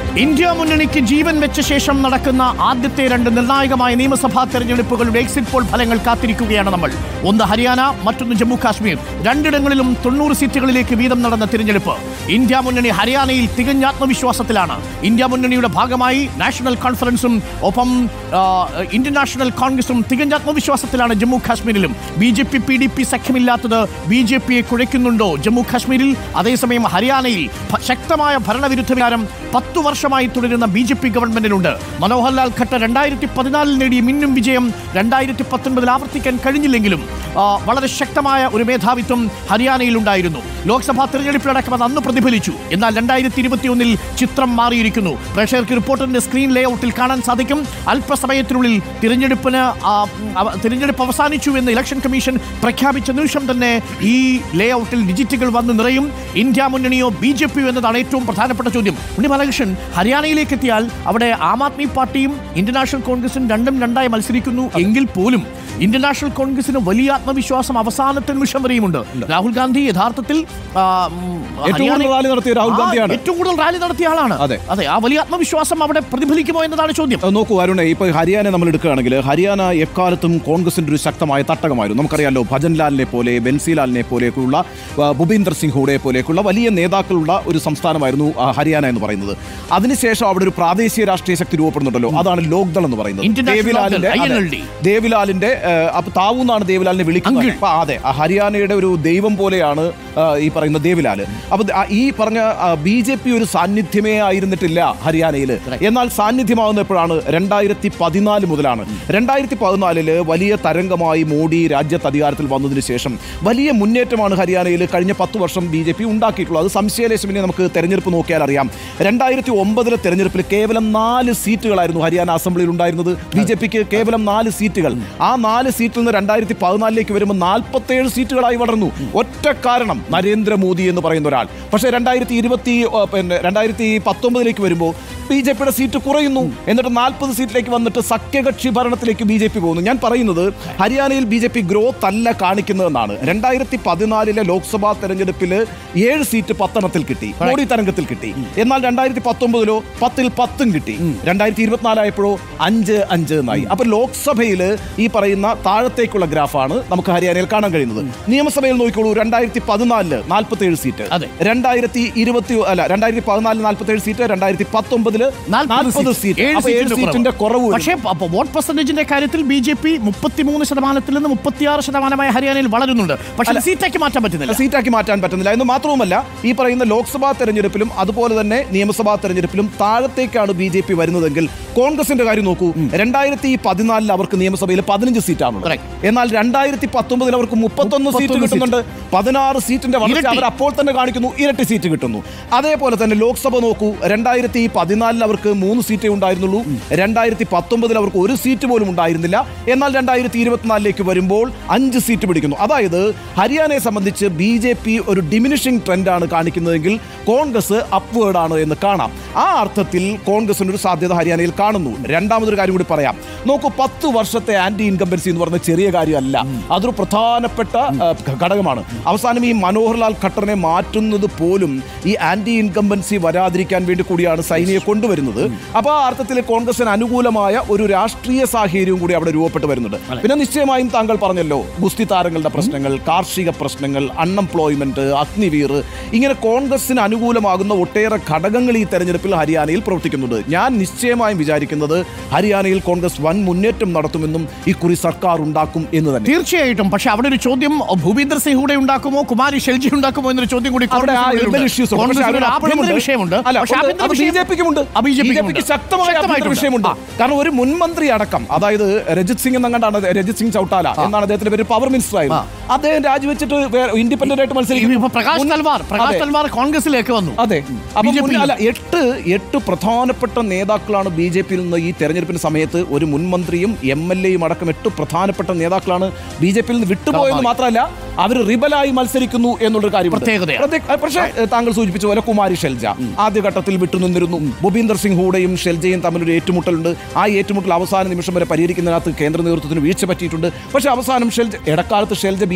India മുന്നണിക്ക് ജീവൻ വെച്ച ശേഷം നടക്കുന്ന ആദ്യത്തെ രണ്ട് നിർണായകമായ നിയമസഭാ തെരഞ്ഞെടുപ്പുകളുടെ എക്സിറ്റ് പോൾ ഫലങ്ങൾ കാത്തിരിക്കുകയാണ് നമ്മൾ ഒന്ന് ഹരിയാന മറ്റൊന്ന് ജമ്മു കാശ്മീർ രണ്ടിടങ്ങളിലും തൊണ്ണൂറ് സീറ്റുകളിലേക്ക് വീതം നടന്ന തിരഞ്ഞെടുപ്പ് ഇന്ത്യ മുന്നണി ഹരിയാനയിൽ തികഞ്ഞ ആത്മവിശ്വാസത്തിലാണ് ഇന്ത്യ മുന്നണിയുടെ ഭാഗമായി നാഷണൽ കോൺഫറൻസും ഒപ്പം ആ, ഇന്ത്യൻ നാഷണൽ കോൺഗ്രസും തികഞ്ഞ ആത്മവിശ്വാസത്തിലാണ് ജമ്മു കാശ്മീരിലും B J P P D P സഖ്യമില്ലാത്തത് ബി ജെ പിയെ കുഴയ്ക്കുന്നുണ്ടോ ജമ്മു കാശ്മീരിൽ അതേസമയം ഹരിയാനയിൽ ഭ- ശക്തമായ ഭരണവിരുദ്ധ വികാരം പത്തു വർഷമായി തുടരുന്ന ബി ജെ പി ഗവൺമെന്റിനുണ്ട് മനോഹർലാൽ ഖട്ടർ രണ്ടായിരത്തി പതിനാലിൽ നേടിയ മിന്നും വിജയം രണ്ടായിരത്തി പത്തൊൻപതിൽ ആവർത്തിക്കാൻ കഴിഞ്ഞില്ലെങ്കിലും ആ, വളരെ ശക്തമായ ഒരു മേധാവിത്വം ഹരിയാനയിലുണ്ടായിരുന്നു ലോക്സഭാ തെരഞ്ഞെടുപ്പിലടക്കം അത് അന്ന് പ്രതിഫലിച്ചു എന്നാൽ രണ്ടായിരത്തി ഇരുപത്തിയൊന്നിൽ ചിത്രം മാറിയിരിക്കുന്നു പ്രേക്ഷകർക്ക് റിപ്പോർട്ടറിന്റെ സ്ക്രീൻ ലേഔട്ടിൽ കാണാൻ സാധിക്കും അല്പസമയത്തിനുള്ളിൽ തിരഞ്ഞെടുപ്പിന് ആ, അവ- തിരഞ്ഞെടുപ്പ് അവസാനിച്ചു എന്ന് ഇലക്ഷൻ കമ്മീഷൻ പ്രഖ്യാപിച്ച നിമിഷം തന്നെ ഈ ലേഔട്ടിൽ ഡിജിറ്റുകൾ വന്ന് നിറയും ഇന്ത്യ മുന്നണിയോ ബി ജെ പിയോ എന്നതാണ് ഏറ്റവും പ്രധാനപ്പെട്ട ചോദ്യം ഉണ്ണി ബാലകൃഷ്ണൻ ഹരിയാനയിലേക്ക് എത്തിയാൽ അവിടെ ആം ആദ്മി പാർട്ടിയും ഇന്ത്യൻ നാഷണൽ കോൺഗ്രസും രണ്ടും രണ്ടായി മത്സരിക്കുന്നു എങ്കിൽ പോലും ഇന്ത്യൻ നാഷണൽ കോൺഗ്രസിന് വലിയ ആത്മവിശ്വാസം അവസാനത്തെ നിമിഷം വരെയുമുണ്ട് രാഹുൽ ഗാന്ധി യഥാർത്ഥത്തിൽ ആ, ഉം, ഏറ്റവും കൂടുതൽ ഹരിയാന- റാലി നടത്തിയ രാഹുൽ ആ, ഗാന്ധിയാണ് ഏറ്റവും കൂടുതൽ റാലി നടത്തിയ ആളാണ് അതെ. അതെ ആ വലിയ ആത്മവിശ്വാസം അവിടെ പ്രതിഫലിക്കുമോ എന്നതാണ് ചോദ്യം അത് നോക്കൂ അരുണെ ഇപ്പൊ ഹരിയാന നമ്മൾ എടുക്കുകയാണെങ്കിൽ ഹരിയാന എക്കാലത്തും കോൺഗ്രസിന്റെ ഒരു ശക്തമായ തട്ടകമായിരുന്നു നമുക്കറിയാലോ ഭജൻലാലിനെ പോലെ ബെൻസിലാലിനെ പോലെയൊക്കെയുള്ള ആ, ഭൂപീന്ദർ സിംഗ് ഹൂഡയെ പോലെയൊക്കെയുള്ള വലിയ നേതാക്കളുള്ള ഒരു സംസ്ഥാനമായിരുന്നു ആ, ഹരിയാന എന്ന് പറയുന്നത് അതിനുശേഷം അവിടെ ഒരു പ്രാദേശിക രാഷ്ട്രീയ ശക്തി രൂപപ്പെടുന്നുണ്ടല്ലോ അതാണ് ലോക്ദൾ എന്ന് പറയുന്നത് ഇന്ത്യൻ നാഷണൽ ദേവിലാലിന്റെ ലോക്ദൾ, അതെ, INLD. ദേവിലാലിന്റെ ആ, അപ്പൊ താവു എന്നാണ് ദേവിലാലിനെ വിളിക്കുന്നത് അങ്കിൾ. അപ്പൊ അതെ ആ ഹരിയാനയുടെ ഒരു ദൈവം പോലെയാണ് ആ, ഈ പറയുന്ന ദേവിലാൽ അപ്പൊ ദ- ആ ഈ പറഞ്ഞ ബി ജെ പി ഒരു സാന്നിധ്യമേ ആയിരുന്നിട്ടില്ല ഹരിയാനയിൽ എന്നാൽ സാന്നിധ്യമാവുന്ന എപ്പോഴാണ് രണ്ടായിരത്തി പതിനാല് മുതലാണ് രണ്ടായിരത്തി പതിനാലില് വലിയ തരംഗമായി മോഡി രാജ്യത്ത് അധികാരത്തിൽ വന്നതിന് ശേഷം വലിയ മുന്നേറ്റമാണ് ഹരിയാനയിൽ കഴിഞ്ഞ പത്ത് വർഷം ബി ജെ പി ഉണ്ടാക്കിയിട്ടുള്ളത് അത് സംശയലേശമിനെ നമുക്ക് തെരഞ്ഞെടുപ്പ് നോക്കിയാൽ അറിയാം രണ്ടായിരത്തി ഒമ്പതിലെ തെരഞ്ഞെടുപ്പിൽ കേവലം നാല് സീറ്റുകളായിരുന്നു ഹരിയാന അസംബ്ലിയിൽ ഉണ്ടായിരുന്നത് ബി ജെ പിക്ക് കേവലം നാല് സീറ്റുകൾ ആ നാല് സീറ്റിൽ നിന്ന് രണ്ടായിരത്തി പതിനാലിലേക്ക് വരുമ്പോൾ നാൽപ്പത്തേഴ് സീറ്റുകളായി വളർന്നു ഒറ്റ കാരണം നരേന്ദ്രമോദി എന്ന് പറയുന്ന ഒരാൾ പക്ഷേ രണ്ടായിരത്തി ഇരുപത്തി ഏഹ്, പിന്നെ രണ്ടായിരത്തി പത്തൊമ്പതിലേക്ക് വരുമ്പോൾ ബി ജെ പിയുടെ സീറ്റ് കുറയുന്നു എന്നിട്ട് നാൽപ്പത് സീറ്റിലേക്ക് വന്നിട്ട് സഖ്യകക്ഷി ഭരണത്തിലേക്ക് ബി ജെ പി പോകുന്നു ഞാൻ പറയുന്നത് ഹരിയാനയിൽ ബി ജെ പി ഗ്രോത്ത് അല്ല കാണിക്കുന്നതെന്നാണ് രണ്ടായിരത്തി പതിനാലിലെ ലോക്സഭാ തെരഞ്ഞെടുപ്പിൽ ഏഴ് സീറ്റ് പത്തെണ്ണത്തിൽ കിട്ടി മോഡി തരംഗത്തിൽ കിട്ടി എന്നാൽ രണ്ടായിരത്തി പത്തൊമ്പതിലോ പത്തിൽ പത്തും കിട്ടി രണ്ടായിരത്തി ഇരുപത്തിനാലായപ്പോഴോ അഞ്ച് അഞ്ച് എന്നായി അപ്പൊ ലോക്സഭയിൽ ഈ പറയുന്ന താഴത്തേക്കുള്ള ഗ്രാഫാണ് നമുക്ക് ഹരിയാനയിൽ കാണാൻ കഴിയുന്നത് നിയമസഭയിൽ നോക്കിക്കോളൂ രണ്ടായിരത്തി പതിനാലില് നാൽപ്പത്തി ഏഴ് സീറ്റ് അതെ. രണ്ടായിരത്തി ഇരുപത്തി അല്ല രണ്ടായിരത്തി പതിനാലിൽ നാൽപ്പത്തി ഏഴ് സീറ്റ് രണ്ടായിരത്തി പത്തൊമ്പതില് നാൽപ്പത് സീറ്റ് ഏഴ് അപ്പൊ ഏഴ് സീറ്റിന്റെ സീറ്റിന്റെ കുറവ് വരും. പക്ഷേ അപ്പൊ വോട്ട് പെർസെന്റേജിന്റെ കാര്യത്തിൽ ബി ജെ പി മുപ്പത്തിമൂന്ന് ശതമാനത്തിൽ നിന്ന് മുപ്പത്തിയാറ് ശതമാനമായി ഹരിയാനയിൽ വളരുന്നുണ്ട് പക്ഷേ അത് സീറ്റാക്കി മാറ്റാൻ പറ്റുന്നില്ല സീറ്റാക്കി മാറ്റാൻ പറ്റുന്നില്ല എന്ന് മാത്രവുമല്ല ഈ പറയുന്ന ലോക്സഭാ തെരഞ്ഞെടുപ്പിലും അതുപോലെ തന്നെ നിയമസഭാ തെരഞ്ഞെടുപ്പിലും താഴത്തേക്കാണ് ബി ജെ പി വരുന്നതെങ്കിൽ കോൺഗ്രസിന്റെ കാര്യം നോക്കൂ രണ്ടായിരത്തി പതിനാലിൽ അവർക്ക് നിയമസഭയിൽ പതിനഞ്ച് സീറ്റാണ് Correct. എന്നാൽ രണ്ടായിരത്തി പത്തൊമ്പതിൽ അവർക്ക് മുപ്പത്തൊന്ന് സീറ്റ് 31 കിട്ടുന്നുണ്ട് പതിനാറ് സീറ്റിന്റെ വളർച്ച ഇരട്ടി. അവർ അപ്പോൾ തന്നെ കാണിക്കുന്നു ഇരട്ടി സീറ്റ് കിട്ടുന്നു അതേപോലെ തന്നെ ലോക്സഭ നോക്കൂ രണ്ടായിരത്തി പതിനാലിൽ അവർക്ക് മൂന്ന് സീറ്റേ ഉണ്ടായിരുന്നുള്ളൂ രണ്ടായിരത്തി പത്തൊമ്പതിൽ അവർക്ക് ഒരു സീറ്റ് പോലും ഉണ്ടായിരുന്നില്ല എന്നാൽ രണ്ടായിരത്തി ഇരുപത്തിനാലിലേക്ക് വരുമ്പോൾ അഞ്ച് സീറ്റ് പിടിക്കുന്നു അതായത് ഹരിയാനയെ സംബന്ധിച്ച് ബി ജെ പി ഒരു ഡിമിനിഷിംഗ് ട്രെൻഡാണ് കാണിക്കുന്നതെങ്കിൽ കോൺഗ്രസ് അപ്വേർഡ് ആണ് എന്ന് കാണാം ആ അർത്ഥത്തിൽ കോൺഗ്രസിന് ഒരു സാധ്യത ഹരിയാനയിൽ കാണുന്നു രണ്ടാമതൊരു കാര്യം കൂടി പറയാം നോക്കൂ പത്ത് വർഷത്തെ ആന്റി ഇൻകംബൻസി എന്ന് പറഞ്ഞ ചെറിയ കാര്യമല്ല അതൊരു പ്രധാനപ്പെട്ട ആ, ഘ- ഘടകമാണ് അവസാനം ഈ മനോഹർലാൽ ഖട്ടറിനെ മാറ്റുന്നത് പോലും ഈ ആന്റി ഇൻകംബൻസി വരാതിരിക്കാൻ വേണ്ടി കൂടിയാണ് സൈനിയെ കൊണ്ടുവരുന്നത് അപ്പോൾ ആ അർത്ഥത്തിൽ കോൺഗ്രസിന് അനുകൂലമായ ഒരു രാഷ്ട്രീയ സാഹചര്യവും കൂടി അവിടെ രൂപപ്പെട്ട് വരുന്നുണ്ട് പിന്നെ നിശ്ചയമായും താങ്കൾ പറഞ്ഞല്ലോ ഗുസ്തി താരങ്ങളുടെ പ്രശ്നങ്ങൾ കാർഷിക പ്രശ്നങ്ങൾ അൺഎംപ്ലോയ്മെന്റ് അഗ്നിവീർ ഇങ്ങനെ കോൺഗ്രസിന് അനുകൂലമാകുന്ന ഒട്ടേറെ ഘടകങ്ങൾ ഈ തെരഞ്ഞെടുപ്പിൽ ഹരിയാനയിൽ പ്രവർത്തിക്കുന്നുണ്ട് ഞാൻ നിശ്ചയമായും വിചാരിക്കുന്നത് ഹരിയാനയിൽ കോൺഗ്രസ് വൻ മുന്നേറ്റം നടത്തുമെന്നും ഇക്കുറി സർക്കാർ ഉണ്ടാക്കും എന്ന് തന്നെ തീർച്ചയായിട്ടും പക്ഷെ അവിടെ ഒരു ചോദ്യം ഭൂപീന്ദർ സിംഗ് ഹൂടെ ഉണ്ടാക്കുമോ കുമാരി ഷെൽജി ഉണ്ടാക്കുമോ എന്നൊരു ചോദ്യം കൂടി അവിടെ ആ കോൺഗ്രസിനുള്ളിലുണ്ട്. urban issues ഉണ്ട്. പക്ഷേ കോൺഗ്രസിന് അതിന് ഒരു ആഭ്യന്തര അപ്പുറമുണ്ട്. വിഷയമുണ്ട് അല്ല, പക്ഷേ ഉണ്ട്. ആഭ്യന്തര അത് വിഷയം- ബിജെപിക്കുമുണ്ട്. ആ, ബിജെപിക്കുമുണ്ട്. ബിജെപിക്ക് ശക്തമായ ആഭ്യന്തര ശക്തമായിട്ടുണ്ട്. വിഷയമുണ്ട് കാരണം ഒരു മുൻ മന്ത്രി അടക്കം അതായത് രജിത് സിംഗ് എന്നങ്ങാണ്ടാണ് രജിത് സിംഗ് ചൌട്ടാല എന്നാണ് അദ്ദേഹത്തിന്റെ പേര് പവർ മിനിസ്റ്റർ ആയിരുന്നു അദ്ദേഹം രാജിവെച്ചിട്ട് ഇൻഡിപെൻഡന്റ് ആയിട്ട് ഈ മത്സരിക്കും ഇപ്പൊ പ്രകാശ് മുൻ- തൽവാർ പ്രകാശ് അതെ. തൽവാർ കോൺഗ്രസിലേക്ക് വന്നു അതെ അപ്പം BJP മുൻ- അല്ല എട്ട് എട്ട് പ്രധാനപ്പെട്ട നേതാക്കളാണ് ബി ജെ പിയിൽ നിന്ന് ഈ തെരഞ്ഞെടുപ്പിന് സമയത്ത് ഒരു മുൻ മന്ത്രിയും എം എൽ എയും അടക്കം എട്ട് പ്രധാനപ്പെട്ട നേതാക്കളാണ് ബി ജെ പിയിൽ നിന്ന് വിട്ടുപോയെന്ന് മാത്രമല്ല അവർ റിബലായി മത്സരിക്കുന്നു എന്നുള്ളൊരു കാര്യം പ്രത്യേകതയാണ്. പക്ഷേ ഏഹ്, താങ്കൾ സൂചിപ്പിച്ച പോലെ കുമാരി ഷെൽജ ആദ്യഘട്ടത്തിൽ വിട്ടുനിന്നിരുന്നു ഭൂപീന്ദർ സിംഗ് ഹൂഡയും ഷെൽജയും തമ്മിലൊരു ഏറ്റുമുട്ടലുണ്ട് ആ ഏറ്റുമുട്ടൽ അവസാന നിമിഷം വരെ പരിഹരിക്കുന്നതിനകത്ത് കേന്ദ്ര നേതൃത്വത്തിന് വീഴ്ച പറ്റിയിട്ടുണ്ട് പക്ഷേ അവസാനം ഷെൽജ ഇടക്കാലത്ത് ഷെൽജ ബി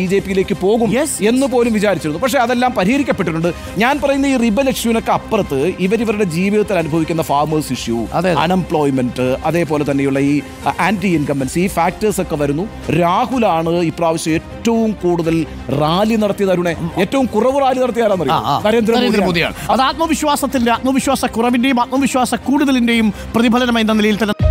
ബി ജെ പിയിലേക്ക് പോകും Yes. എന്ന് പോലും വിചാരിച്ചിരുന്നു പക്ഷേ അതെല്ലാം പരിഹരിക്കപ്പെട്ടിട്ടുണ്ട് ഞാൻ പറയുന്ന ഈ റിബൽ ഇഷ്യൂവിനൊക്കെ അപ്പുറത്ത് ഇവരിവരുടെ ജീവിതത്തിൽ അനുഭവിക്കുന്ന ഫാമേഴ്സ് ഇഷ്യൂ അതെ. അൺഎംപ്ലോയ്മെന്റ് അതേപോലെ തന്നെയുള്ള ഈ ആന്റി ഇൻകംബൻസി ഈ ഫാക്ടേഴ്സ് ഒക്കെ വരുന്നു രാഹുലാണ് ഇപ്രാവശ്യം ഏറ്റവും കൂടുതൽ റാലി നടത്തിയത് അരുണെ ഏറ്റവും കുറവ് റാലി നടത്തിയ ആ, ആരാന്നറിയോ ആ. നരേന്ദ്രമോദിയാണ് നരേന്ദ്രമോദിയാണ് അത് ആത്മവിശ്വാസത്തിന്റെ ആത്മവിശ്വാസ കുറവിന്റെയും ആത്മവിശ്വാസ കൂടുതലിന്റെയും പ്രതിഫലനം എന്ന നിലയിൽ തന്നെ